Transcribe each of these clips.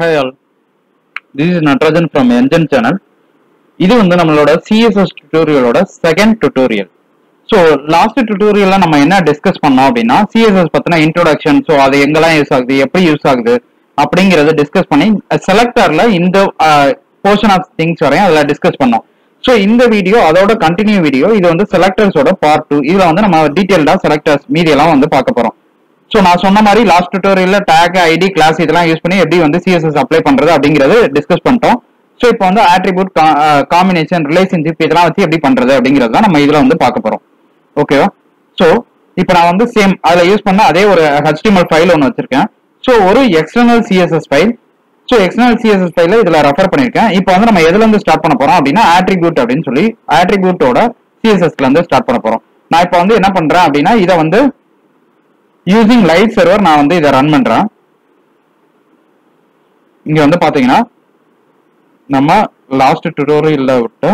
Hi all. This is Natarajan from Engine channel. இது வந்து நம்மளோட CSS tutorialோட செகண்ட் tutorial. ஸோ லாஸ்ட் டுட்டோரியல்ல நம்ம என்ன டிஸ்கஸ் பண்ணோம் அப்படின்னா சிஎஸ்எஸ் பத்தின இன்ட்ரோடக்ஷன் ஸோ அது எங்கெல்லாம் யூஸ் ஆகுது எப்படி யூஸ் ஆகுது அப்படிங்கறத டிஸ்கஸ் பண்ணி செலக்டர்ல இந்த போர்ஷன் ஆஃப் திங்ஸ் வரையும் அதில் டிஸ்கஸ் பண்ணோம் ஸோ இந்த வீடியோ அதோட கண்டினியூ வீடியோ இது வந்து செலக்டர்ஸோட பார்ட் டூ இதுல வந்து நம்ம டீட்டெயில்டா செலக்டர்ஸ் மீதி எல்லாம் வந்து பார்க்க போறோம் ஸோ நான் சொன்ன மாதிரி லாஸ்ட் டுட்டோரியல்ல டேக் ஐடி கிளாஸ் இதெல்லாம் யூஸ் பண்ணி எப்படி வந்து சிஎஸ்எஸ் அப்ளை பண்றது அப்படிங்கறது டிஸ்கஸ் பண்ணிட்டோம் ஸோ இப்போ வந்து ஆட்ரிபியூட் காம்பினேஷன் ரிலேஷன்ஷிப் இதெல்லாம் வச்சு எப்படி பண்றது அப்படிங்கிறது தான் நம்ம இதுல வந்து பார்க்க போறோம் ஓகேவா ஸோ இப்போ நான் வந்து சேம் அதில் யூஸ் பண்ண அதே ஒரு HTML ஃபைல் ஒன்று வச்சிருக்கேன் ஸோ ஒரு external CSS file so external CSS ஃபைல இதில் ரெஃபர் பண்ணியிருக்கேன் இப்போ வந்து நம்ம எதுல இருந்து ஸ்டார்ட் பண்ண போறோம் அப்படின்னா ஆட்ரிபியூட் அப்படின்னு சொல்லி ஆட்ரிபியூட்டோட சிஎஸ்எஸ்ல இருந்து ஸ்டார்ட் பண்ண போறோம் நான் இப்போ வந்து என்ன பண்றேன் அப்படின்னா இதை வந்து யூசிங் லைவ் சர்வர் நான் வந்து இதை ரன் பண்றேன் இங்க வந்து பாத்தீங்கன்னா நம்ம லாஸ்ட் டுட்டோரியல்ல விட்டு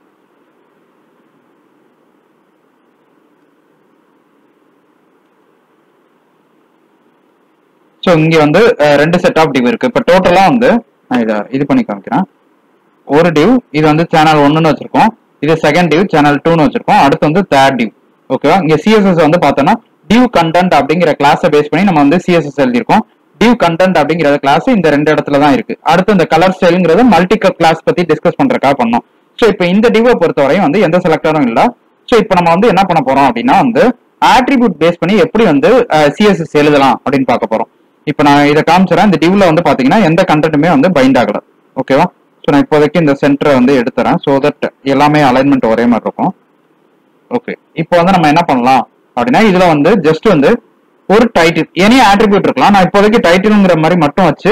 ஸோ இங்க வந்து அஹ், ரெண்டு செட் ஆஃப் டிவ் இருக்கு இப்போ டோட்டலா வந்து நான் இதை இது பண்ணி காமிக்கிறேன் ஒரு டிவ் இது வந்து சேனல் ஒன்னுன்னு வச்சிருக்கோம் இது செகண்ட் டிவ் சேனல் டூன்னு வச்சிருக்கோம் அடுத்து வந்து தேர்ட் டிவ் ஓகேவா இங்க சிஎஸ்எஸ் வந்து பார்த்தோம்னா டிவ் கண்டென்ட் அப்படிங்கிற கிளாஸை பேஸ் பண்ணி நம்ம வந்து சிஎஸ்எஸ் எழுதியிருக்கோம் டிவ் கண்டென்ட் அப்படிங்கிற கிளாஸ் இந்த ரெண்டு இடத்துல தான் இருக்கு அடுத்து இந்த கலர் ஸ்டைலுங்கிறது மல்டி கிளாஸ் பத்தி டிஸ்கஸ் பண்றதுக்காக பண்ணோம் ஸோ இப்போ இந்த டிவை பொறுத்தவரையும் வந்து எந்த செலக்டரும் இல்ல ஸோ இப்போ நம்ம வந்து என்ன பண்ண போறோம் அப்படின்னா வந்து ஆட்ரிபியூட் பேஸ் பண்ணி எப்படி வந்து சிஎஸ்எஸ் எழுதலாம் அப்படின்னு பார்க்க போறோம் இப்போ நான் இதை காமிச்சிடறேன் இந்த டிவ்ல வந்து பாத்தீங்கன்னா எந்த கண்டென்ட்டுமே வந்து பைண்ட் ஆகல ஓகேவா ஸோ நான் இப்போதைக்கு இந்த சென்டரை வந்து எடுத்துறேன் ஸோ தட் எல்லாமே அலைன்மெண்ட் ஒரே மாதிரி இருக்கும் ஓகே இப்போ வந்து நம்ம என்ன பண்ணலாம் அப்படின்னா இதுல வந்து ஜஸ்ட் வந்து ஒரு டைட்டில் எனி ஆட்ரிபியூட் இருக்கலாம் நான் இப்போதைக்கு டைட்டில்ங்கிற மாதிரி மட்டும் வச்சு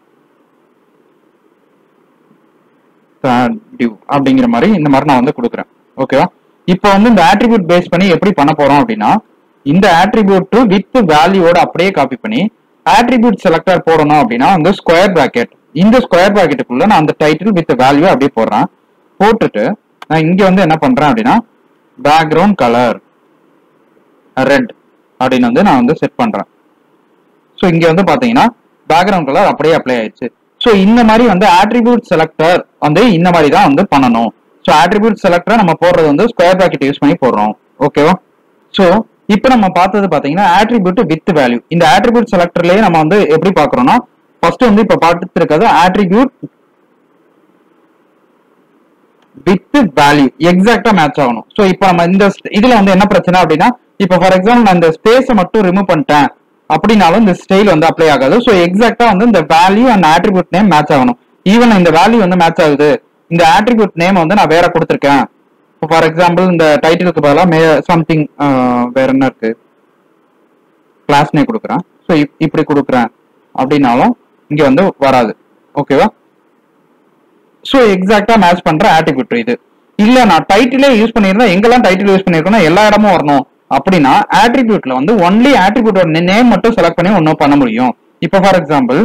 டிவ் அப்படிங்கிற மாதிரி இந்த மாதிரி நான் வந்து கொடுக்குறேன் ஓகேவா இப்போ வந்து இந்த ஆட்ரிபியூட் பேஸ் பண்ணி எப்படி பண்ண போறோம் அப்படின்னா இந்த ஆட்ரிபியூட் வித் வேல்யூவோட அப்படியே காப்பி பண்ணி ஆட்ரிபியூட் செலக்டர் போடணும் அப்படின்னா வந்து ஸ்கொயர் பிராக்கெட் இந்த ஸ்கொயர் பிராக்கெட்டுக்குள்ள நான் அந்த டைட்டில் வித் வேல்யூ அப்படியே போடுறேன் போட்டுட்டு நான் இங்க வந்து என்ன பண்றேன் அப்படின்னா பேக்ரவுண்ட் கலர் ரெட் அப்படின்னு வந்து நான் வந்து செட் பண்றேன் ஸோ இங்க வந்து பாத்தீங்கன்னா பேக்ரவுண்ட் கலர் அப்படியே அப்ளை ஆயிடுச்சு ஸோ இந்த மாதிரி வந்து ஆட்ரிபியூட் செலக்டர் வந்து இந்த மாதிரி தான் வந்து பண்ணணும் ஸோ ஆட்ரிபியூட் செலக்டரை நம்ம போடுறது வந்து ஸ்கொயர் பிராக்கெட் யூஸ் பண்ணி போடுறோம் ஓகேவா ஸோ இப்போ நம்ம பார்த்தது பாத்தீங்கன்னா ஆட்ரிபியூட் வித் வேல்யூ இந்த ஆட்ரிபியூட் செலக்டர்லயே நம்ம வந்து எப்படி பாக்குறோம்னா ஃபர்ஸ்ட் வந்து இப்போ பார்த்துட்டு இருக்கிறது ஆட்ரிபியூட் வித் வேல்யூ எக்ஸாக்டா மேட்ச் ஆகணும் ஸோ இப்போ நம்ம இந்த st- இதுல வந்து என்ன பிரச்சனை அப்படின்னா இப்போ ஃபார் எக்ஸாம்பிள் நான் இந்த ஸ்பேஸை மட்டும் ரிமூவ் பண்ணிட்டேன் அப்படின்னாலும் இந்த ஸ்டைல் வந்து அப்ளை ஆகாது ஸோ எக்ஸாக்டா வந்து இந்த value and attribute name match ஆகணும் ஈவன் இந்த வேல்யூ வந்து மேட்ச் ஆகுது இந்த ஆட்ரிபியூட் நேம் வந்து நான் வேற கொடுத்துருக்கேன் இப்போ ஃபார் எக்ஸாம்பிள் இந்த டைட்டிலுக்கு பதிலாக மே சம்திங் வேற என்ன இருக்கு கிளாஸ் நேம் கொடுக்குறேன் ஸோ இப்படி கொடுக்குறேன் அப்படின்னாலும் இங்க வந்து வராது ஓகேவா ஸோ எக்ஸாக்டா மேட்ச் பண்ற ஆட்ரிபியூட் இது இல்ல நான் டைட்டிலே யூஸ் பண்ணியிருந்தா எங்கெல்லாம் டைட்டில் யூஸ் பண்ணிருக்கணும் எல்லா இடமும் வரணும் அப்படின்னா ஆட்ரிபியூட்ல வந்து ஒன்லி ஆட்ரிபியூட்டோட நேம் மட்டும் செலக்ட் பண்ணி ஒன்றும் பண்ண முடியும் இப்போ ஃபார் எக்ஸாம்பிள்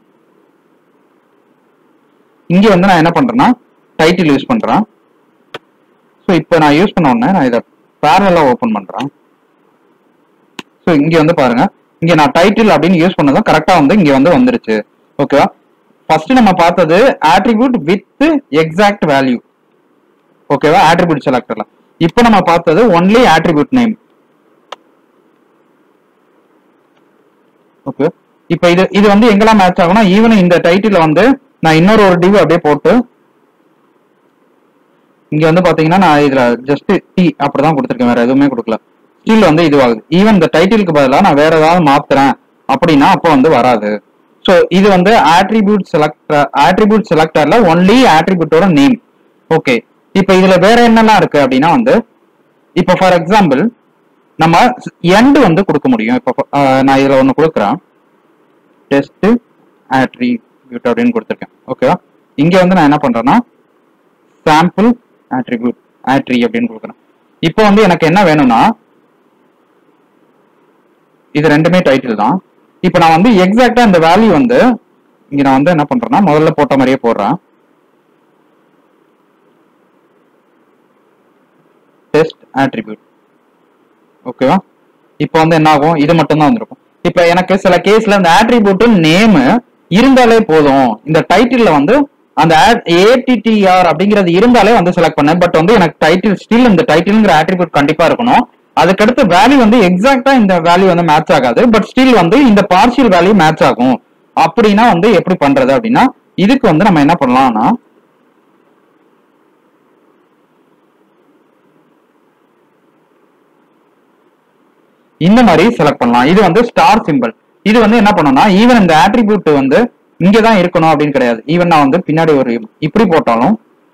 இங்க வந்து நான் என்ன பண்றேன்னா டைட்டில் யூஸ் பண்றேன் ஸோ இப்போ நான் யூஸ் பண்ண உடனே நான் இதை பேரலா ஓபன் பண்றேன் ஸோ இங்க வந்து பாருங்க இங்க நான் டைட்டில் அப்படின்னு யூஸ் பண்ணதும் கரெக்டா வந்து இங்க வந்து வந்துருச்சு ஓகேவா ஃபர்ஸ்ட் நம்ம பார்த்தது ஆட்ரிபியூட் வித் எக்ஸாக்ட் வேல்யூ ஓகேவா ஆட்ரிபியூட் செலக்டர்ல இப்போ நம்ம பார்த்தது ஒன்லி ஆட்ரிபியூட் நேம் ஓகே இப்போ இது இது வந்து எங்கெல்லாம் மேட்ச் ஆகும்னா ஈவன் இந்த டைட்டில் வந்து நான் இன்னொரு ஒரு டிவ் அப்படியே போட்டு இங்க வந்து பாத்தீங்கன்னா நான் இதுல ஜஸ்ட் டி அப்படிதான் கொடுத்துருக்கேன் வேற எதுவுமே கொடுக்கல ஸ்டில் வந்து இதுவாகுது ஈவன் இந்த டைட்டிலுக்கு பதிலாக நான் வேற ஏதாவது மாத்துறேன் அப்படின்னா அப்போ வந்து வராது ஸோ இது வந்து ஆட்ரிபியூட் செலக்டர் ஆட்ரிபியூட் செலக்டர்ல ஒன்லி ஆட்ரிபியூட்டோட நேம் ஓகே இப்போ இதுல வேற என்னெல்லாம் இருக்கு அப்படின்னா வந்து இப்போ ஃபார் எக்ஸாம்பிள் நம்ம எண்ட் வந்து கொடுக்க முடியும் இப்போ அஹ், நான் இதுல ஒன்று கொடுக்குறேன் டெஸ்ட் ஆட்ரிபியூட் அப்படின்னு கொடுத்துருக்கேன் ஓகேவா இங்க வந்து நான் என்ன பண்றேன்னா சாம்பிள் ஆட்ரிபியூட் ஆட்ரி அப்படின்னு கொடுக்குறேன் இப்போ வந்து எனக்கு என்ன வேணும்னா இது ரெண்டுமே டைட்டில் தான் இப்போ நான் வந்து எக்ஸாக்டா இந்த வேல்யூ வந்து இங்க நான் வந்து என்ன பண்றேன்னா முதல்ல போட்ட மாதிரியே போடுறேன் டெஸ்ட் ஆட்ரிபியூட் ஓகேவா இப்போ வந்து என்ன ஆகும் இது மட்டும் தான் வந்திருக்கும் இப்போ எனக்கு சில கேஸ்ல இந்த ஆட்ரிபியூட் நேம் இருந்தாலே போதும் இந்த டைட்டில்ல வந்து அந்த ஏடிடிஆர் அப்படிங்கிறது இருந்தாலே வந்து செலக்ட் பண்ணேன் பட் வந்து எனக்கு டைட்டில் ஸ்டில் இந்த டைட்டில்ங்கிற ஆட்ரிபியூட் கண்டிப்பா இருக்கணும் அதுக்கடுத்து வேல்யூ வந்து எக்ஸாக்டா இந்த வேல்யூ வந்து மேட்ச் ஆகாது பட் ஸ்டில் வந்து இந்த பார்ஷியல் வேல்யூ மேட்ச் ஆகும் அப்படின்னா வந்து எப்படி பண்றது அப்படின்னா இதுக்கு வந்து நம்ம என்ன பண்ணலாம்னா இந்த மாதிரி செலக்ட் பண்ணலாம் இது வந்து ஸ்டார் சிம்பிள் இது வந்து என்ன பண்ணணும்னா ஈவன் இந்த ஆட்ரிபியூட் வந்து இங்க தான் இருக்கணும் அப்படின்னு கிடையாது ஈவன் நான் வந்து பின்னாடி ஒரு இப்படி போட்டாலும்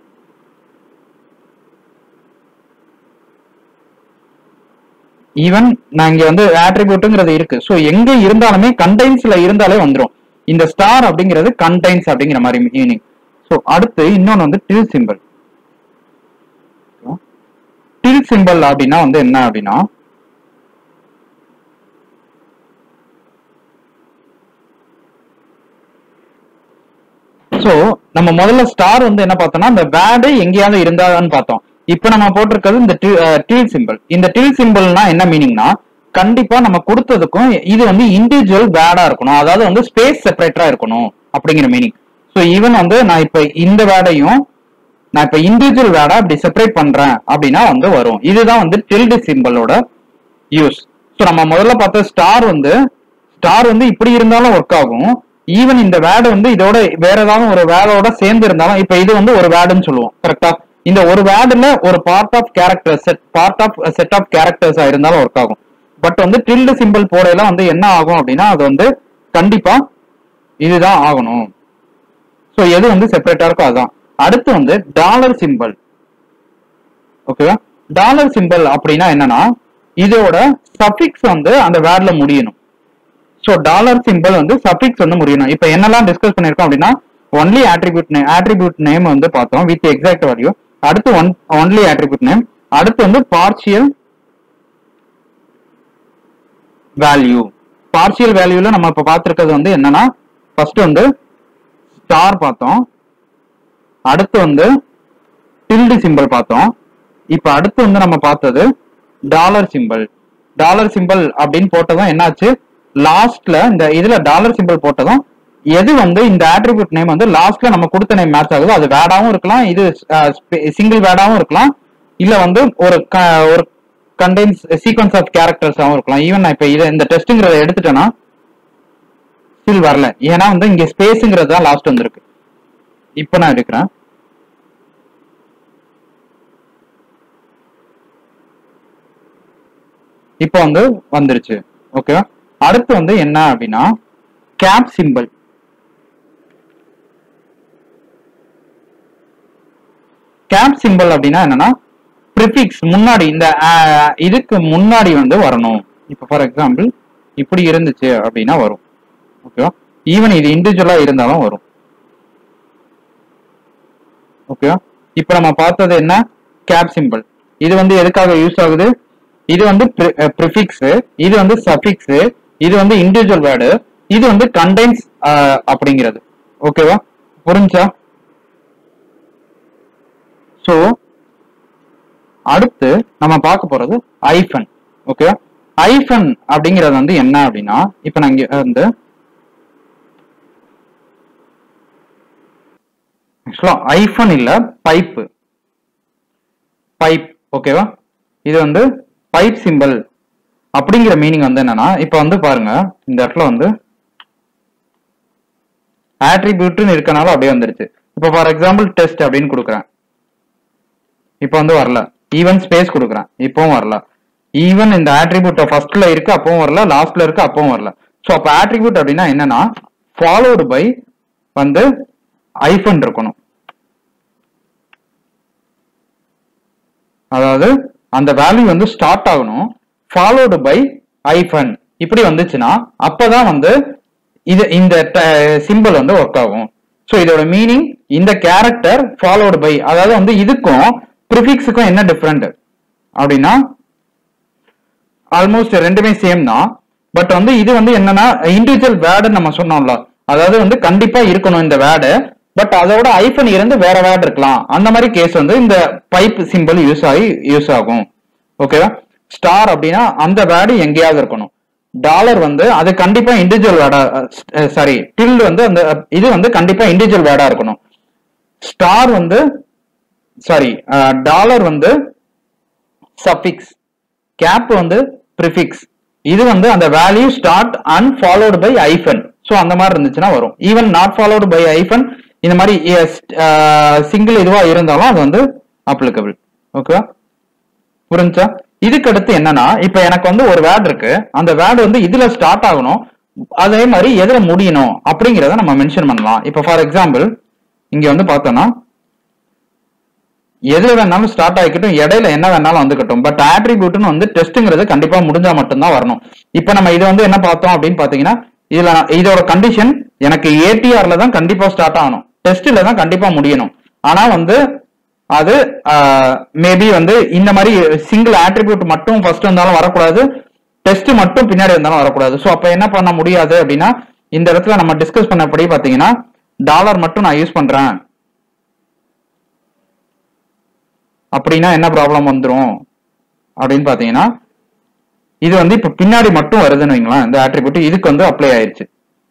ஈவன் நான் இங்க வந்து ஆட்ரிபியூட்டுங்கிறது இருக்கு ஸோ எங்க இருந்தாலுமே கண்டைன்ஸ்ல இருந்தாலே வந்துரும் இந்த ஸ்டார் அப்படிங்கிறது கண்டைன்ஸ் அப்படிங்கிற மாதிரி மீனிங் ஸோ அடுத்து இன்னொன்னு வந்து டில் சிம்பிள் டில் சிம்பிள் அப்படின்னா வந்து என்ன அப்படின்னா சோ நம்ம முதல்ல ஸ்டார் வந்து என்ன பார்த்தோம்னா இந்த வேர்டு எங்கேயாவது இருந்தாதான்னு பார்த்தோம் இப்போ நம்ம போட்டிருக்கிறது இந்த டில் சிம்பிள் இந்த டில் சிம்பிள்னா என்ன மீனிங்னா கண்டிப்பா நம்ம கொடுத்ததுக்கும் இது வந்து இண்டிவிஜுவல் வேர்டா இருக்கணும் அதாவது வந்து ஸ்பேஸ் செப்பரேட்டரா இருக்கணும் அப்படிங்கிற மீனிங் ஸோ ஈவன் வந்து நான் இப்ப இந்த வேர்டையும் நான் இப்ப இண்டிவிஜுவல் வேர்டா இப்படி செப்பரேட் பண்றேன் அப்படின்னா வந்து வரும் இதுதான் வந்து டில்டு சிம்பிளோட யூஸ் ஸோ நம்ம முதல்ல பார்த்த ஸ்டார் வந்து ஸ்டார் வந்து இப்படி இருந்தாலும் ஒர்க் ஆகும் ஈவன் இந்த வேர்டு வந்து இதோட வேற ஏதாவது ஒரு வேர்டோட சேர்ந்து இருந்தாலும் இப்ப இது வந்து ஒரு வேர்டுன்னு சொல்லுவோம் கரெக்டா இந்த ஒரு வேர்டுல ஒரு part of character set part of set of கேரக்டர்ஸா இருந்தாலும் ஒர்க் ஆகும் பட் வந்து டில்டு சிம்பிள் போடையெல்லாம் வந்து என்ன ஆகும் அப்படின்னா அது வந்து கண்டிப்பா இதுதான் ஆகணும் ஸோ எது வந்து செப்பரேட்டா இருக்கோ அதுதான் அடுத்து வந்து டாலர் சிம்பிள் ஓகேவா டாலர் சிம்பிள் அப்படின்னா என்னன்னா இதோட சஃபிக்ஸ் வந்து அந்த வேர்ட்ல முடியணும் ஸோ டாலர் சிம்பிள் வந்து சஃபிக்ஸ் வந்து முடியணும் இப்போ என்னெல்லாம் டிஸ்கஸ் பண்ணிருக்கோம் அப்படின்னா only attribute name attribute name வந்து பார்த்தோம் வித் எக்ஸாக்ட் வேல்யூ அடுத்து ஒன் ஒன்லி ஆட்ரிபியூட் நேம் அடுத்து வந்து பார்ஷியல் வேல்யூ பார்ஷியல் வேல்யூல நம்ம இப்ப பார்த்திருக்கிறது வந்து என்னன்னா ஃபர்ஸ்ட் வந்து ஸ்டார் பார்த்தோம் அடுத்து வந்து டில்டு சிம்பிள் பார்த்தோம் இப்ப அடுத்து வந்து நம்ம பார்த்தது டாலர் சிம்பிள் டாலர் சிம்பிள் அப்படின்னு போட்டதும் என்னாச்சு லாஸ்ட்ல இந்த இதுல டாலர் சிம்பிள் போட்டதும் எது வந்து இந்த ஆட்ரிபியூட் நேம் வந்து லாஸ்ட்ல நம்ம கொடுத்த நேம் மேட்ச் ஆகுதோ அது வேர்டாவும் இருக்கலாம் இது சிங்கிள் வேர்டாவும் இருக்கலாம் இல்ல வந்து ஒரு க- ஒரு கண்டென்ஸ் சீக்வன்ஸ் ஆஃப் கேரக்டர்ஸாவும் இருக்கலாம் ஈவன் நான் இப்ப இதை இந்த டெஸ்ட்ங்கிறத எடுத்துட்டேன்னா ஸ்டில் வரல ஏன்னா வந்து இங்க ஸ்பேஸ்ங்கிறது தான் லாஸ்ட் வந்திருக்கு இப்ப நான் எடுக்கிறேன் இப்போ வந்து வந்துருச்சு ஓகே அடுத்து வந்து என்ன அப்படின்னா கேப் சிம்பிள் கேப் சிம்பிள் அப்படின்னா என்னன்னா ப்ரிஃபிக்ஸ் முன்னாடி இந்த ஆஹ், இதுக்கு முன்னாடி வந்து வரணும் இப்போ ஃபார் எக்ஸாம்பிள் இப்படி இருந்துச்சு அப்படின்னா வரும் ஓகேவா ஈவன் இது இண்டிவிஜுவலா இருந்தாலும் வரும் ஓகேவா இப்போ நம்ம பார்த்தது என்ன கேப் சிம்பிள் இது வந்து எதுக்காக யூஸ் ஆகுது இது வந்து ப்ரிஃபிக்ஸ் இது வந்து சஃபிக்ஸ் இது வந்து இண்டிவிஜுவல் வேர்டு இது வந்து கண்டென்ஸ் அப்படிங்கிறது ஓகேவா புரிஞ்சா சோ அடுத்து நம்ம பார்க்க போறது ஐஃபன் ஓகே ஐஃபன் அப்படிங்கிறது வந்து என்ன அப்படின்னா இப்ப நான் இங்க வந்து ஆக்சுவலா ஐஃபன் இல்ல பைப்பு பைப் ஓகேவா இது வந்து பைப் சிம்பிள் அப்படிங்கிற மீனிங் வந்து என்னன்னா இப்ப வந்து பாருங்க இந்த இடத்துல வந்து ஆட்ரிபியூட்னு இருக்கனால அப்படியே வந்துருச்சு இப்போ ஃபார் எக்ஸாம்பிள் டெஸ்ட் அப்படின்னு கொடுக்குறேன் இப்போ வந்து வரல ஈவன் ஸ்பேஸ் கொடுக்குறேன் இப்பவும் வரல ஈவன் இந்த ஆட்ரிபியூட் ஃபர்ஸ்ட்ல இருக்கு அப்பவும் வரல லாஸ்ட்ல இருக்கு அப்பவும் வரல ஸோ அப்போ ஆட்ரிபியூட் அப்படின்னா என்னன்னா ஃபாலோடு பை வந்து ஐஃபன் இருக்கணும் அதாவது அந்த வேல்யூ வந்து ஸ்டார்ட் ஆகணும் ஃபாலோடு பை ஐஃபன் இப்படி வந்துச்சுன்னா அப்பதான் வந்து இது இந்த சிம்பிள் வந்து ஒர்க் ஆகும் ஸோ இதோட மீனிங் இந்த கேரக்டர் ஃபாலோடு பை அதாவது வந்து இதுக்கும் ப்ரிஃபிக்ஸுக்கும் என்ன டிஃப்ரெண்ட் அப்படின்னா ஆல்மோஸ்ட் ரெண்டுமே சேம் தான் பட் வந்து இது வந்து என்னன்னா இண்டிவிஜுவல் வேர்டுன்னு நம்ம சொன்னோம்ல அதாவது வந்து கண்டிப்பா இருக்கணும் இந்த வேர்டு பட் அதோட ஐஃபன் இருந்து வேற வேர்டு இருக்கலாம் அந்த மாதிரி கேஸ் வந்து இந்த பைப் சிம்பிள் யூஸ் ஆகி யூஸ் ஆகும் ஓகேவா ஸ்டார் அப்படின்னா அந்த வேர்டு எங்கேயாவது இருக்கணும் டாலர் வந்து அது கண்டிப்பா இண்டிவிஜுவல் வேர்டா சாரி டில் வந்து அந்த இது வந்து கண்டிப்பா இண்டிவிஜுவல் வேர்டா இருக்கணும் ஸ்டார் வந்து சாரி டாலர் வந்து சஃபிக்ஸ் கேப் வந்து ப்ரிஃபிக்ஸ் இது வந்து அந்த value start and followed by hyphen so அந்த மாதிரி இருந்துச்சுன்னா வரும் ஈவன் நாட் ஃபாலோடு பை ஐஃபன் இந்த மாதிரி சிங்கிள் இதுவா இருந்தாலும் அது வந்து அப்ளிகபிள் ஓகேவா புரிஞ்சா இதுக்கு அடுத்து என்னன்னா இப்ப எனக்கு வந்து ஒரு வேர்ட் இருக்கு அந்த வேர்டு வந்து இதுல ஸ்டார்ட் ஆகணும் அதே மாதிரி எதுல முடியணும் அப்படிங்கறத நம்ம மென்ஷன் பண்ணலாம் இப்ப ஃபார் எக்ஸாம்பிள் இங்க வந்து பார்த்தோம்னா எதுல வேணாலும் ஸ்டார்ட் ஆகிக்கட்டும் இடையில என்ன வேணாலும் வந்துக்கட்டும் பட் ஆட்ரிபியூட்னு வந்து டெஸ்ட்ங்கிறது கண்டிப்பா முடிஞ்சா மட்டும்தான் வரணும் இப்ப நம்ம இது வந்து என்ன பார்த்தோம் அப்படின்னு பாத்தீங்கன்னா இதுல நான் இதோட கண்டிஷன் எனக்கு ஏடிஆர்ல தான் கண்டிப்பா ஸ்டார்ட் ஆகணும் டெஸ்ட்ல தான் கண்டிப்பா முடியணும் ஆனா வந்து அது மேபி வந்து இந்த மாதிரி சிங்கிள் ஆட்ரிபியூட் மட்டும் ஃபர்ஸ்ட் வந்தாலும் வரக்கூடாது டெஸ்ட் மட்டும் பின்னாடி வந்தாலும் வரக்கூடாது ஸோ அப்ப என்ன பண்ண முடியாது அப்படின்னா இந்த இடத்துல நம்ம டிஸ்கஸ் பண்ணபடி பாத்தீங்கன்னா டாலர் மட்டும் நான் யூஸ் பண்றேன் அப்படின்னா என்ன ப்ராப்ளம் வந்துரும் அப்படின்னு பாத்தீங்கன்னா இது வந்து இப்ப பின்னாடி மட்டும் வருதுன்னு வைங்களேன் இந்த ஆட்ரிபியூட் இதுக்கு வந்து அப்ளை ஆயிருச்சு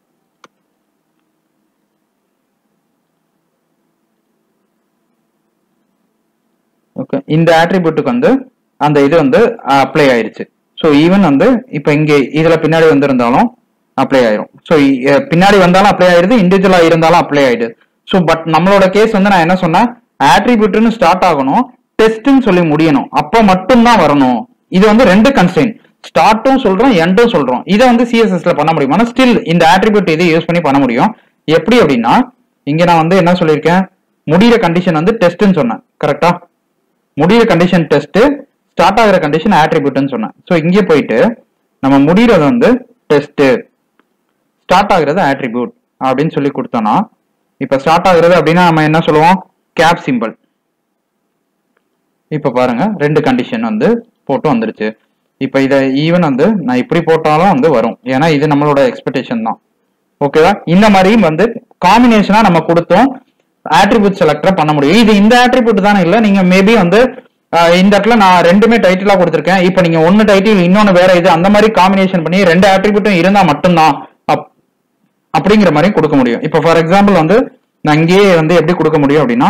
ஓகே இந்த ஆட்ரிபியூட்டுக்கு வந்து அந்த இது வந்து அப்ளை ஆயிருச்சு ஸோ ஈவன் வந்து இப்போ இங்கே இதுல பின்னாடி வந்திருந்தாலும் அப்ளை ஆயிரும் ஸோ பின்னாடி வந்தாலும் அப்ளை ஆயிடுது இண்டிவிஜுவலா இருந்தாலும் அப்ளை ஆயிடுது ஸோ பட் நம்மளோட கேஸ் வந்து நான் என்ன சொன்னேன் ஆட்ரிபியூட்னு ஸ்டார்ட் ஆகணும் டெஸ்ட்னு சொல்லி முடியணும் அப்போ மட்டும்தான் வரணும் இது வந்து ரெண்டு கன்ஸ்டன்ட் ஸ்டார்ட்டும் சொல்றோம் எண்டும் சொல்றோம் இதை வந்து சிஎஸ்எஸ்ல பண்ண முடியும் ஆனா ஸ்டில் இந்த ஆட்ரிபியூட் இதை யூஸ் பண்ணி பண்ண முடியும் எப்படி அப்படின்னா இங்க நான் வந்து என்ன சொல்லியிருக்கேன் முடிகிற கண்டிஷன் வந்து டெஸ்ட்னு சொன்னேன் கரெக்டா முடிகிற கண்டிஷன் டெஸ்ட் ஸ்டார்ட் ஆகிற கண்டிஷன் ஆட்ரிபியூட்னு சொன்னேன் ஸோ இங்கே போயிட்டு நம்ம முடிகிறது வந்து டெஸ்ட் ஸ்டார்ட் ஆகுறது ஆட்ரிபியூட் அப்படின்னு சொல்லி கொடுத்தோம்னா இப்போ ஸ்டார்ட் ஆகுறது அப்படின்னா நம்ம என்ன சொல்லுவோம் கேப் சிம்பிள் இப்போ பாருங்க ரெண்டு கண்டிஷன் வந்து போட்டு வந்துருச்சு இப்போ இதை ஈவன் வந்து நான் இப்படி போட்டாலும் வந்து வரும் ஏன்னா இது நம்மளோட எக்ஸ்பெக்டேஷன் தான் ஓகேவா இந்த மாதிரியும் வந்து காம்பினேஷனா நம்ம கொடுத்தோம் ஆட்ரிபியூட் செலக்டர் பண்ண முடியும் இது இந்த ஆட்ரிபியூட் தானே இல்லை நீங்க மேபி வந்து அஹ், இந்த இடத்துல நான் ரெண்டுமே டைட்டிலா கொடுத்துருக்கேன் இப்போ நீங்க ஒன்னு டைட்டில் இன்னொன்னு வேற இது அந்த மாதிரி காம்பினேஷன் பண்ணி ரெண்டு ஆட்ரிபியூட்டும் இருந்தா மட்டும்தான் அப்- அப்படிங்கிற மாதிரி கொடுக்க முடியும் இப்போ ஃபார் எக்ஸாம்பிள் வந்து நான் இங்கேயே வந்து எப்படி கொடுக்க முடியும் அப்படின்னா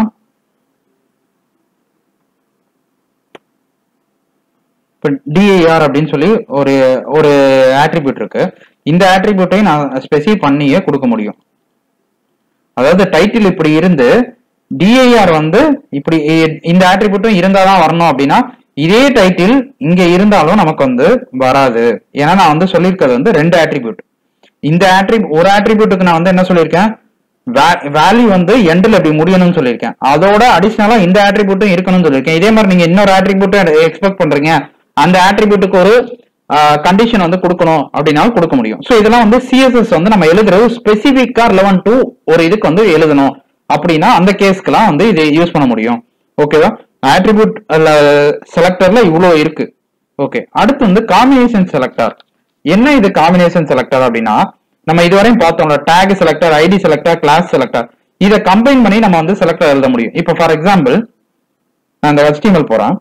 இப்போ டிஐஆர் அப்படின்னு சொல்லி ஒரு ஒரு ஆட்ரிபியூட் இருக்கு இந்த ஆட்ரிபியூட்டையும் நான் ஸ்பெசிஃபை பண்ணியே கொடுக்க முடியும் அதாவது டைட்டில் இப்படி இருந்து டிஐஆர் வந்து இப்படி இ- இந்த ஆட்ரிபியூட்டும் இருந்தாதான் வரணும் அப்படின்னா இதே டைட்டில் இங்க இருந்தாலும் நமக்கு வந்து வராது ஏன்னா நான் வந்து சொல்லியிருக்கிறது வந்து ரெண்டு ஆட்ரிபியூட் இந்த ஆட்ரிப் ஒரு ஆட்ரிபியூட்டுக்கு நான் வந்து என்ன சொல்லியிருக்கேன் வேல்யூ வந்து எண்டில் இப்படி முடியணும்னு சொல்லியிருக்கேன் அதோட அடிஷனலா இந்த ஆட்ரிபியூட்டும் இருக்கணும்னு சொல்லியிருக்கேன் இதே மாதிரி நீங்க இன்னொரு ஆட்ரிபியூட்டும் எக்ஸ்பெக்ட் பண்றீங்க அந்த ஆட்ரிபியூட்டுக்கு ஒரு கண்டிஷன் வந்து கொடுக்கணும் அப்படின்னாலும் கொடுக்க முடியும் ஸோ இதெல்லாம் வந்து சிஎஸ்எஸ் வந்து நம்ம எழுதுறது ஸ்பெசிபிக்கா லெவன் டூ ஒரு இதுக்கு வந்து எழுதணும் அப்படின்னா அந்த கேஸ்க்கெல்லாம் வந்து இதை யூஸ் பண்ண முடியும் ஓகேவா ஆட்ரிபியூட் செலக்டர்ல இவ்வளோ இருக்கு ஓகே அடுத்து வந்து காம்பினேஷன் செலக்டர் என்ன இது காம்பினேஷன் செலக்டர் அப்படின்னா நம்ம இதுவரையும் பார்த்தோம்ல tag selector ID selector class selector இதை கம்பைன் பண்ணி நம்ம வந்து செலக்டர் எழுத முடியும் இப்போ ஃபார் எக்ஸாம்பிள் நான் இந்த HTML போறேன்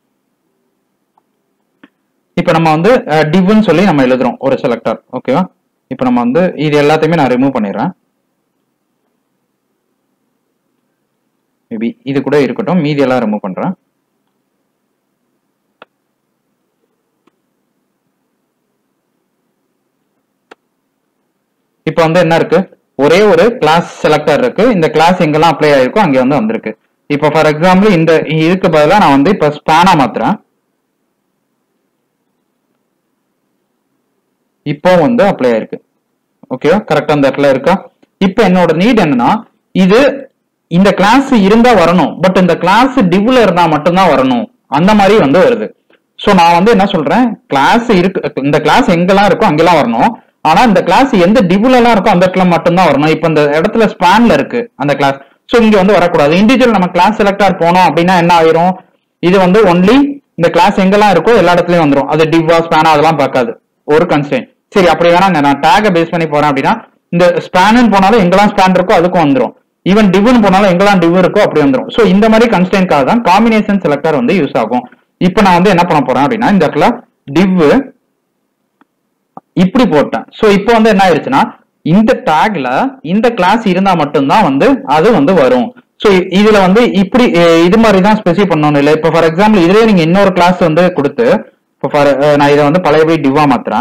இப்போ நம்ம வந்து டிவ்னு சொல்லி நம்ம எழுதுறோம் ஒரு செலக்டர் ஓகேவா இப்போ நம்ம வந்து இது எல்லாத்தையுமே நான் ரிமூவ் பண்ணிடுறேன் மேபி இது கூட இருக்கட்டும் மீதி எல்லாம் ரிமூவ் பண்றேன் இப்போ வந்து என்ன இருக்கு ஒரே ஒரு கிளாஸ் செலக்டர் இருக்கு இந்த கிளாஸ் எங்கெல்லாம் அப்ளை ஆயிருக்கோ அங்கே வந்து வந்திருக்கு இப்போ ஃபார் எக்ஸாம்பிள் இந்த இதுக்கு பதிலாக நான் வந்து இப்போ ஸ்பேனா மாத்துறேன் இப்போ வந்து அப்ளை ஆயிருக்கு ஓகேவா கரெக்டா அந்த இடத்துல இருக்கா இப்போ என்னோட நீட் என்னன்னா இது இந்த கிளாஸ் இருந்தா வரணும் பட் இந்த கிளாஸ் டிவ்ல இருந்தா மட்டும்தான் வரணும் அந்த மாதிரி வந்து வருது சோ நான் வந்து என்ன சொல்றேன் கிளாஸ் இருக்கு இந்த கிளாஸ் எங்கெல்லாம் இருக்கோ அங்கெல்லாம் வரணும் ஆனா இந்த கிளாஸ் எந்த டிவ்ல எல்லாம் இருக்கோ அந்த இடத்துல மட்டும்தான் வரணும் இப்போ இந்த இடத்துல ஸ்பேன்ல இருக்கு அந்த கிளாஸ் சோ இங்க வந்து வரக்கூடாது இண்டிவிஜுவல் நம்ம கிளாஸ் செலக்டர் போனோம் அப்படின்னா என்ன ஆயிரும் இது வந்து ஒன்லி இந்த கிளாஸ் எங்கெல்லாம் இருக்கோ எல்லா இடத்துலயும் வந்துரும் அது டிவ்வா ஸ்பேனா அதெல்லாம் பார்க்காது ஒரு கன்ஸ்டன்ட் சரி அப்படி வேணா நான் டேக பேஸ் பண்ணி போறேன் அப்படின்னா இந்த ஸ்பேன் போனாலும் எங்கெல்லாம் ஸ்பேன் இருக்கோ அதுக்கும் வந்துரும் ஈவன் டிவ்னு போனாலும் எங்கெல்லாம் டிவ் இருக்கோ அப்படி வந்துரும் சோ இந்த மாதிரி கன்ஸ்டன்ட்காக தான் காம்பினேஷன் செலக்டர் வந்து யூஸ் ஆகும் இப்போ நான் வந்து என்ன பண்ண போறேன் அப்படின்னா இந்த இடத்துல டிவ் இப்படி போட்டேன் சோ இப்போ வந்து என்ன ஆயிருச்சுன்னா இந்த டேக்ல இந்த கிளாஸ் இருந்தா மட்டும்தான் வந்து அது வந்து வரும் சோ இதுல வந்து இப்படி அஹ், இது மாதிரி தான் ஸ்பெசிஃபை பண்ணணும் இல்ல இப்போ ஃபார் எக்ஸாம்பிள் இதுலயே நீங்க இன்னொரு கிளாஸ் வந்து கொடுத்து இப்போ ஃபார் நான் இதை வந்து பழையபடி டிவா மாத்துறேன்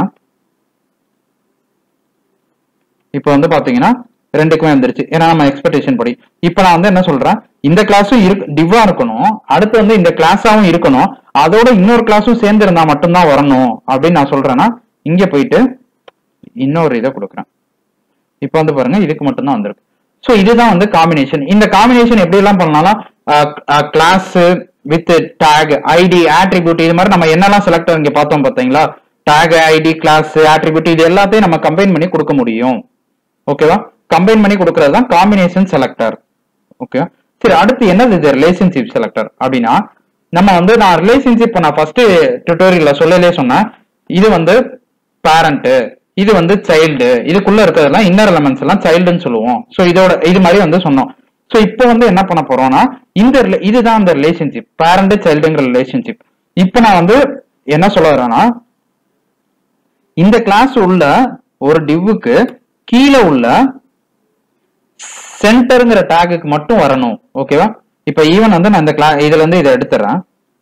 இப்போ வந்து பாத்தீங்கன்னா ரெண்டுக்குமே வந்துருச்சு ஏன்னா நம்ம எக்ஸ்பெக்டேஷன் படி இப்போ நான் வந்து என்ன சொல்றேன் இந்த கிளாஸும் இருக்கு டிவா இருக்கணும் அடுத்து வந்து இந்த கிளாஸாவும் இருக்கணும் அதோட இன்னொரு கிளாஸும் சேர்ந்து இருந்தா மட்டும்தான் வரணும் அப்படின்னு நான் சொல்றேன்னா இங்க போயிட்டு இன்னொரு இதை கொடுக்குறேன் இப்போ வந்து பாருங்க இதுக்கு மட்டும்தான் வந்திருக்கு ஸோ இதுதான் வந்து காம்பினேஷன் இந்த காம்பினேஷன் எப்படி எல்லாம் பண்ணலாம் class with tag ID attribute இது மாதிரி நம்ம என்னெல்லாம் செலக்ட் இங்க பார்த்தோம் பார்த்தீங்களா டேக் ஐடி கிளாஸ் ஆட்ரிபியூட் இது எல்லாத்தையும் நம்ம கம்பைன் பண்ணி கொடுக்க முடியும் ஓகேவா கம்பைன் பண்ணி கொடுக்கறது தான் காம்பினேஷன் செலக்டர் ஓகே சரி அடுத்து என்னது இது ரிலேஷன்ஷிப் செலக்டர் அப்படின்னா நம்ம வந்து நான் ரிலேஷன்ஷிப் நான் ஃபர்ஸ்ட் டுட்டோரியல்ல சொல்லலே சொன்னேன் இது வந்து பேரண்ட் இது வந்து சைல்டு இதுக்குள்ள இருக்கிறதெல்லாம் இன்னர் எலமெண்ட்ஸ் எல்லாம் சைல்டுன்னு சொல்லுவோம் ஸோ இதோட இது மாதிரி வந்து சொன்னோம் ஸோ இப்போ வந்து என்ன பண்ண போறோம்னா இந்த rela- இதுதான் அந்த ரிலேஷன்ஷிப் பேரண்ட் சைல்டுங்கிற ரிலேஷன்ஷிப் இப்போ நான் வந்து என்ன சொல்ல வரேன்னா இந்த கிளாஸ் உள்ள ஒரு டிவ்வுக்கு கீழே உள்ள சென்டருங்கிற டேகுக்கு மட்டும் வரணும் ஓகேவா இப்போ ஈவன் வந்து நான் இந்த கிளா இதுல இருந்து இதை எடுத்துறேன்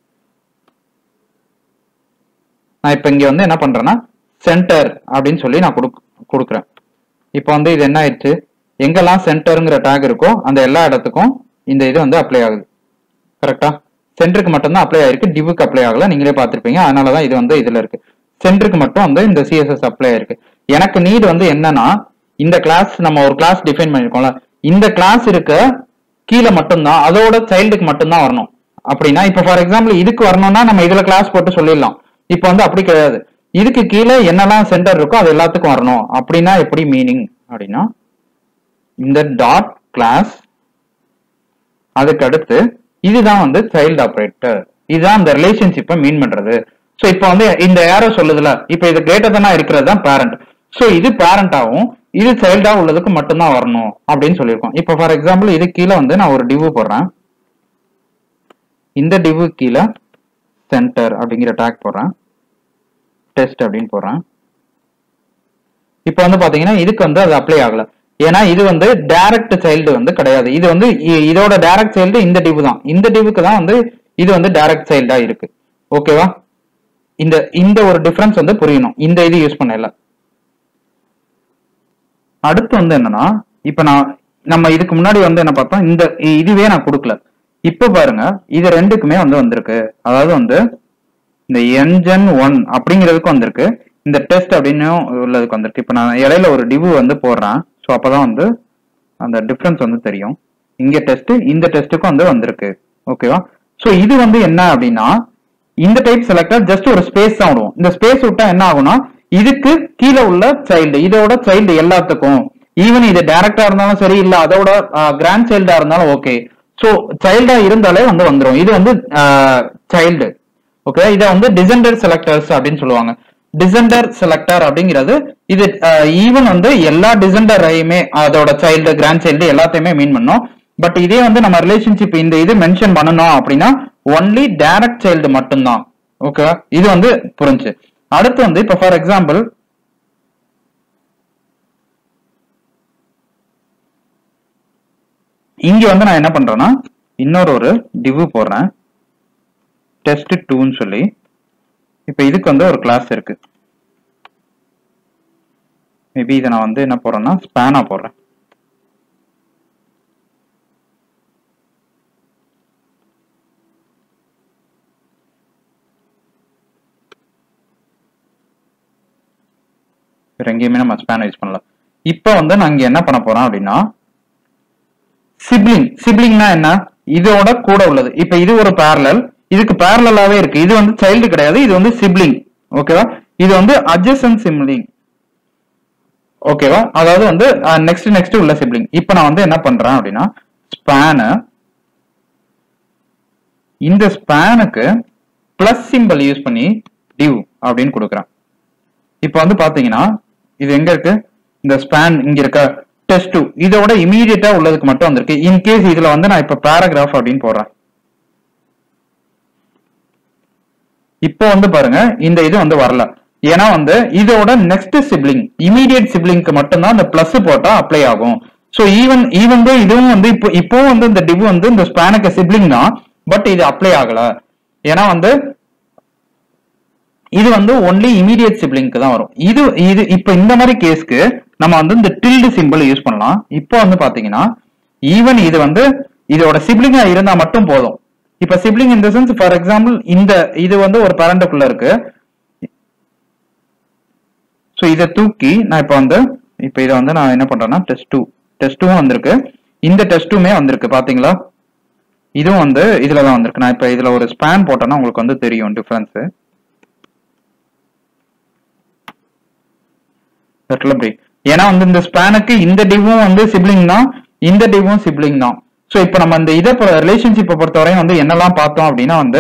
நான் இப்போ இங்க வந்து என்ன பண்றேன்னா சென்டர் அப்படின்னு சொல்லி நான் கொடுக் கொடுக்குறேன் இப்போ வந்து இது என்ன ஆயிடுச்சு எங்கெல்லாம் சென்டருங்கிற டேக் இருக்கோ அந்த எல்லா இடத்துக்கும் இந்த இது வந்து அப்ளை ஆகுது கரெக்டா சென்டருக்கு மட்டும்தான் அப்ளை ஆயிருக்கு டிவுக்கு அப்ளை ஆகல நீங்களே பார்த்திருப்பீங்க அதனால தான் இது வந்து இதுல இருக்கு சென்டருக்கு மட்டும் வந்து இந்த சிஎஸ்எஸ் அப்ளை ஆயிருக்கு எனக்கு நீட் வந்து என்னன்னா இந்த கிளாஸ் நம்ம ஒரு கிளாஸ் டிஃபைன் பண்ணிருக்கோம்ல இந்த கிளாஸ் இருக்க கீழே மட்டும்தான் அதோட சைல்டுக்கு மட்டும்தான் வரணும் அப்படின்னா இப்போ ஃபார் எக்ஸாம்பிள் இதுக்கு வரணும்னா நம்ம இதுல கிளாஸ் போட்டு சொல்லிடலாம் இப்போ வந்து அப்படி கிடையாது இதுக்கு கீழே என்னெல்லாம் சென்டர் இருக்கோ அது எல்லாத்துக்கும் வரணும் அப்படின்னா எப்படி மீனிங் அப்படின்னா இந்த டாட் கிளாஸ் அதுக்கு அடுத்து இதுதான் வந்து சைல்டு ஆபரேட்டர் இதுதான் இந்த ரிலேஷன்ஷிப்பை மீன் பண்றது ஸோ இப்போ வந்து இந்த ஏரோ சொல்லுதுல இப்போ இது கிரேட்டர் தானா இருக்கிறது தான் பேரண்ட் ஸோ இது பேரண்டாவும் இது சைல்டா உள்ளதுக்கு மட்டும்தான் வரணும் அப்படின்னு சொல்லியிருக்கோம் இப்போ ஃபார் எக்ஸாம்பிள் இது கீழே வந்து நான் ஒரு டிவு போடுறேன் இந்த டிவு கீழே சென்டர் அப்படிங்கிற டேக் போடுறேன் டெஸ்ட் அப்படின்னு போடுறேன் இப்போ வந்து பாத்தீங்கன்னா இதுக்கு வந்து அது அப்ளை ஆகல ஏன்னா இது வந்து டைரக்ட் சைல்டு வந்து கிடையாது இது வந்து இ- இதோட டைரக்ட் சைல்டு இந்த டிவு தான் இந்த டிவுக்கு தான் வந்து இது வந்து டைரக்ட் சைல்டா இருக்கு ஓகேவா இந்த இந்த ஒரு டிஃபரன்ஸ் வந்து புரியணும் இந்த இது யூஸ் பண்ணல அடுத்து வந்து என்னன்னா இப்ப நான் நம்ம இதுக்கு முன்னாடி வந்து என்ன பார்த்தோம் இந்த இ- இதுவே நான் கொடுக்கல இப்ப பாருங்க இது ரெண்டுக்குமே வந்து வந்திருக்கு அதாவது வந்து இந்த என்ஜன் ஒன் அப்படிங்கிறதுக்கு வந்திருக்கு இந்த டெஸ்ட் அப்படின்னு உள்ளதுக்கு வந்திருக்கு இப்போ நான் இடையில ஒரு டிவு வந்து போடுறேன் ஸோ அப்பதான் வந்து அந்த டிஃப்ரென்ஸ் வந்து தெரியும் இங்க டெஸ்ட் இந்த டெஸ்ட்டுக்கும் வந்து வந்திருக்கு ஓகேவா ஸோ இது வந்து என்ன அப்படின்னா இந்த டைப் செலக்டர் ஜஸ்ட் ஒரு ஸ்பேஸ் தான் விடுவோம் இந்த ஸ்பேஸ் விட்டா என்ன ஆகும்னா இதுக்கு கீழே உள்ள சைல்டு இதோட சைல்டு எல்லாத்துக்கும் ஈவன் இது டைரக்டா இருந்தாலும் சரி இல்ல அதோட கிராண்ட் சைல்டா இருந்தாலும் ஓகே ஸோ சைல்டா இருந்தாலே வந்து வந்துரும் இது வந்து சைல்டு ஓகே இதை வந்து டிசெண்டர் செலக்டர்ஸ் அப்படின்னு சொல்லுவாங்க டிசெண்டர் செலக்டர் அப்படிங்கிறது இது ஈவன் வந்து எல்லா டிசெண்டரையுமே அதோட சைல்டு கிராண்ட் சைல்டு எல்லாத்தையுமே மீன் பண்ணும் பட் இதே வந்து நம்ம ரிலேஷன்ஷிப் இந்த இது மென்ஷன் பண்ணணும் அப்படின்னா ஒன்லி டைரக்ட் சைல்டு மட்டும்தான் ஓகே இது வந்து புரிஞ்சு அடுத்து வந்து இப்போ ஃபார் எக்ஸாம்பிள் இங்க வந்து நான் என்ன பண்றேன்னா இன்னொரு ஒரு டிவு போடுறேன் டெஸ்ட் டூன்னு சொல்லி இப்போ இதுக்கு வந்து ஒரு கிளாஸ் இருக்கு மேபி இதை நான் வந்து என்ன போடுறேன்னா ஸ்பேனா போடுறேன் வேற எங்கேயுமே நம்ம ஸ்பேன் யூஸ் பண்ணல இப்போ வந்து நான் இங்க என்ன பண்ண போறேன் அப்படின்னா சிப்ளிங் சிப்ளிங்னா என்ன இதோட கூட உள்ளது இப்ப இது ஒரு பேரலல் இதுக்கு பேரலாவே இருக்கு இது வந்து சைல்டு கிடையாது இது வந்து சிப்ளிங் ஓகேவா இது வந்து அட்ஜசன் சிப்ளிங் ஓகேவா அதாவது வந்து நெக்ஸ்ட் நெக்ஸ்ட் உள்ள சிப்ளிங் இப்போ நான் வந்து என்ன பண்றேன் அப்படின்னா ஸ்பேனு இந்த ஸ்பேனுக்கு பிளஸ் சிம்பிள் யூஸ் பண்ணி டிவ் அப்படின்னு கொடுக்குறேன் இப்போ வந்து பாத்தீங்கன்னா இது எங்க இருக்கு இந்த ஸ்பேன் இங்க இருக்க டெஸ்ட் டூ இதோட இமீடியட்டா உள்ளதுக்கு மட்டும் வந்திருக்கு இன்கேஸ் இதுல வந்து நான் இப்ப பேராகிராஃப் அப்படின்னு போடுறேன் இப்போ வந்து பாருங்க இந்த இது வந்து வரல ஏன்னா வந்து இதோட நெக்ஸ்ட் சிப்ளிங் இமீடியட் சிப்ளிங்க்கு மட்டும்தான் இந்த பிளஸ் போட்டா அப்ளை ஆகும் ஸோ ஈவன் ஈவன் தான் இதுவும் வந்து இப்போ இப்போ வந்து இந்த டிவ் வந்து இந்த ஸ்பேனுக்கு சிப்ளிங் தான் பட் இது அப்ளை ஆகல ஏன்னா வந்து இது வந்து ஒன்லி இமீடியட் சிப்ளிங்க்கு தான் வரும் இது இது இப்போ இந்த மாதிரி கேஸ்க்கு நம்ம வந்து இந்த டில்டு சிம்பிள் யூஸ் பண்ணலாம் இப்போ வந்து பாத்தீங்கன்னா ஈவன் இது வந்து இதோட சிப்ளிங்கா இருந்தா மட்டும் போதும் இப்ப சிப்ளிங் இந்த சென்ஸ் ஃபார் எக்ஸாம்பிள் இந்த இது வந்து ஒரு பேரண்ட்டுக்குள்ள இருக்கு ஸோ இதை தூக்கி நான் இப்போ வந்து இப்போ இதை வந்து நான் என்ன பண்றேன்னா டெஸ்ட் டூ டெஸ்ட் டூவும் வந்திருக்கு இந்த டெஸ்ட்டுமே வந்திருக்கு பாத்தீங்களா இதுவும் வந்து இதுல தான் வந்திருக்கு நான் இப்போ இதுல ஒரு ஸ்பேன் போட்டேன்னா உங்களுக்கு வந்து தெரியும் டிஃபரன்ஸ் அப்படி ஏன்னா வந்து இந்த ஸ்பேனுக்கு இந்த டிவும் வந்து சிப்ளிங் தான் இந்த டிவும் சிப்ளிங் தான் ஸோ இப்போ நம்ம இந்த இதை ரிலேஷன்ஷிப்பை பொறுத்தவரையும் வந்து என்னெல்லாம் பார்த்தோம் அப்படின்னா வந்து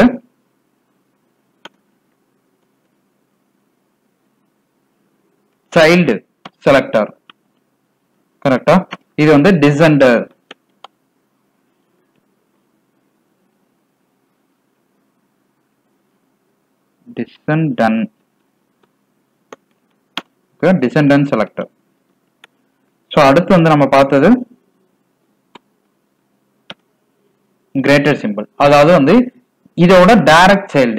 சைல்டு செலக்டர் கரெக்டா இது வந்து டிசெண்டர் டிசெண்டன் டிசெண்டன் செலக்டர் ஸோ அடுத்து வந்து நம்ம பார்த்தது கிரேட்டர் சிம்பிள் அதாவது வந்து இதோட டைரக்ட் சைல்டு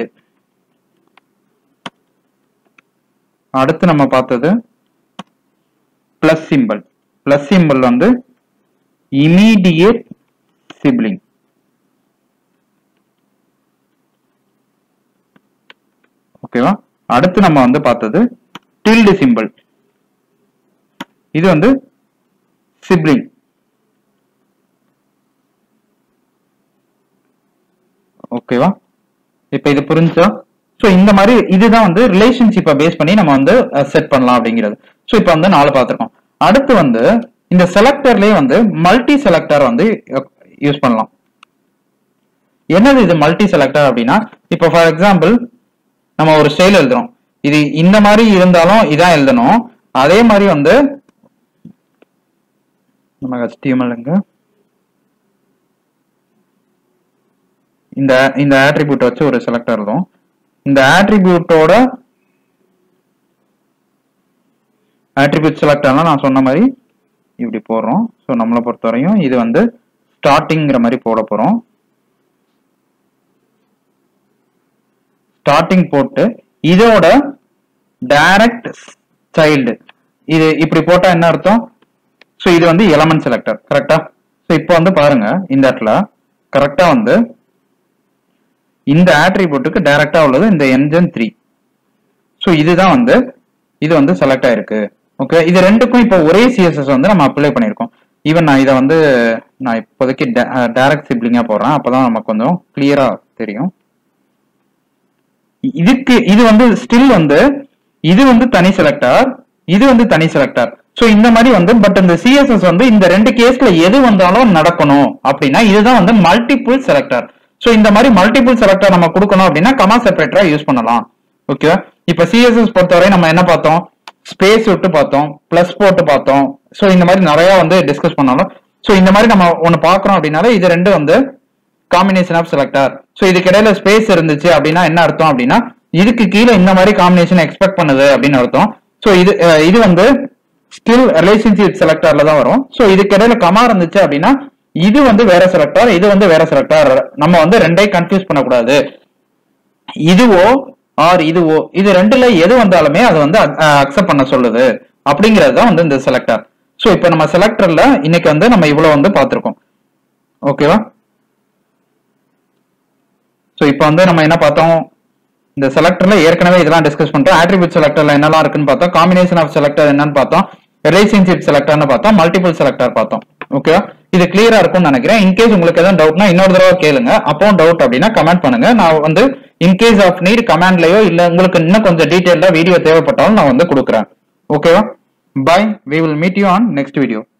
அடுத்து நம்ம பார்த்தது பிளஸ் சிம்பிள் பிளஸ் சிம்பிள் வந்து இமீடியட் சிப்ளிங் ஓகேவா அடுத்து நம்ம வந்து பார்த்தது டில்டு சிம்பிள் இது வந்து சிப்ளிங் ஓகேவா இப்போ இது புரிஞ்சா ஸோ இந்த மாதிரி இதுதான் வந்து ரிலேஷன்ஷிப்பை பேஸ் பண்ணி நம்ம வந்து செட் பண்ணலாம் அப்படிங்கிறது ஸோ இப்போ வந்து நாலு பார்த்துருக்கோம் அடுத்து வந்து இந்த செலக்டர்லயே வந்து மல்டி செலக்டர் வந்து யூஸ் பண்ணலாம் என்னது இது மல்டி செலக்டர் அப்படின்னா இப்போ ஃபார் எக்ஸாம்பிள் நம்ம ஒரு ஸ்டைல் எழுதுறோம் இது இந்த மாதிரி இருந்தாலும் இதான் எழுதணும் அதே மாதிரி வந்து நம்ம HTML-ங்க இந்த இந்த ஆட்ரிபியூட் வச்சு ஒரு செலக்டர் எழுதும் இந்த ஆட்ரிபியூட்டோட ஆட்ரிபியூட் செலக்டர்லாம் நான் சொன்ன மாதிரி இப்படி போடுறோம் ஸோ நம்மளை பொறுத்தவரையும் இது வந்து ஸ்டார்டிங்கிற மாதிரி போட போறோம் ஸ்டார்டிங் போட்டு இதோட டைரக்ட் சைல்டு இது இப்படி போட்டா என்ன அர்த்தம் ஸோ இது வந்து எலமெண்ட் செலக்டர் கரெக்டா ஸோ இப்போ வந்து பாருங்க இந்த இடத்துல கரெக்டா வந்து இந்த ஆட்ரிபியூட்டுக்கு டைரக்டா உள்ளது இந்த என்ஜன் த்ரீ ஸோ இதுதான் வந்து இது வந்து செலக்ட் ஆயிருக்கு ஓகே இது ரெண்டுக்கும் இப்போ ஒரே சிஎஸ்எஸ் வந்து நம்ம அப்ளை பண்ணியிருக்கோம் ஈவன் நான் இதை வந்து நான் இப்போதைக்கு டைரக்ட் சிப்ளிங்கா போடுறேன் அப்பதான் நமக்கு கொஞ்சம் கிளியரா தெரியும் இதுக்கு இது வந்து ஸ்டில் வந்து இது வந்து தனி செலக்டர் இது வந்து தனி செலக்டர் சோ இந்த மாதிரி வந்து பட் இந்த சிஎஸ்எஸ் வந்து இந்த ரெண்டு கேஸ்ல எது வந்தாலும் நடக்கணும் அப்படின்னா இதுதான் வந்து மல்டிபிள் செலக்டர் சோ இந்த மாதிரி மல்டிபிள் செலக்டர் நம்ம கொடுக்கணும் அப்படின்னா கமா செப்பரேட்டரா யூஸ் பண்ணலாம் ஓகே இப்ப சிஎஸ்எஸ் பொறுத்தவரை நம்ம என்ன பார்த்தோம் ஸ்பேஸ் விட்டு பார்த்தோம் பிளஸ் போட்டு பார்த்தோம் சோ இந்த மாதிரி நிறைய வந்து டிஸ்கஸ் பண்ணாலும் சோ இந்த மாதிரி நம்ம ஒன்னு பாக்குறோம் அப்படின்னாலே இது ரெண்டு வந்து காம்பினேஷன் ஆஃப் செலக்டர் ஸோ இதுக்கு இடையில ஸ்பேஸ் இருந்துச்சு அப்படின்னா என்ன அர்த்தம் அப்படின்னா இதுக்கு கீழே இந்த மாதிரி காம்பினேஷன் எக்ஸ்பெக்ட் பண்ணுது அப்படின்னு அர்த்தம் ஸோ இது அஹ், இது வந்து ஸ்கில் ரிலேஷன்ஷிப் செலக்டர்ல தான் வரும் ஸோ இதுக்கு இடையில கமா இருந்துச்சு அப்படின்னா இது வந்து வேற செலக்டர் இது வந்து வேற செலக்டர் நம்ம வந்து ரெண்டையும் கன்ஃபியூஸ் பண்ணக்கூடாது இதுவோ ஆர் இதுவோ இது ரெண்டுல எது வந்தாலுமே அது வந்து அக்செப்ட் பண்ண சொல்லுது அப்படிங்கிறது தான் வந்து இந்த செலக்டர் ஸோ இப்போ நம்ம செலக்டர்ல இன்னைக்கு வந்து நம்ம இவ்வளவு வந்து பார்த்திருக்கோம் ஓகேவா ஸோ இப்போ வந்து நம்ம என்ன பார்த்தோம் இந்த செலக்டர்ல ஏற்கனவே இதெல்லாம் டிஸ்கஸ் பண்ணிட்டோம் ஆட்ரிபியூட் செலக்டர்ல என்னெல்லாம் இருக்குன்னு பார்த்தோம் காம்பினேஷன் ஆஃப் செலக்டர் என்னன்னு பார்த்தோம் ரிலேஷன்ஷிப் செலக்டர்னு பார்த்தோம் மல்டிபிள் செலக்டர் பார்த்தோம் ஓகேவா இது கிளியரா இருக்கும்னு நினைக்கிறேன் இன்கேஸ் உங்களுக்கு எதாவது டவுட்னா இன்னொரு தடவை கேளுங்க அப்போ டவுட் அப்படின்னா கமெண்ட் பண்ணுங்க நான் வந்து இன்கேஸ் ஆஃப் நீட் கமெண்ட்லயோ இல்ல உங்களுக்கு இன்னும் கொஞ்சம் டீட்டெயிலா வீடியோ தேவைப்பட்டாலும் நான் வந்து கொடுக்குறேன் ஓகேவா bye we will meet you on next video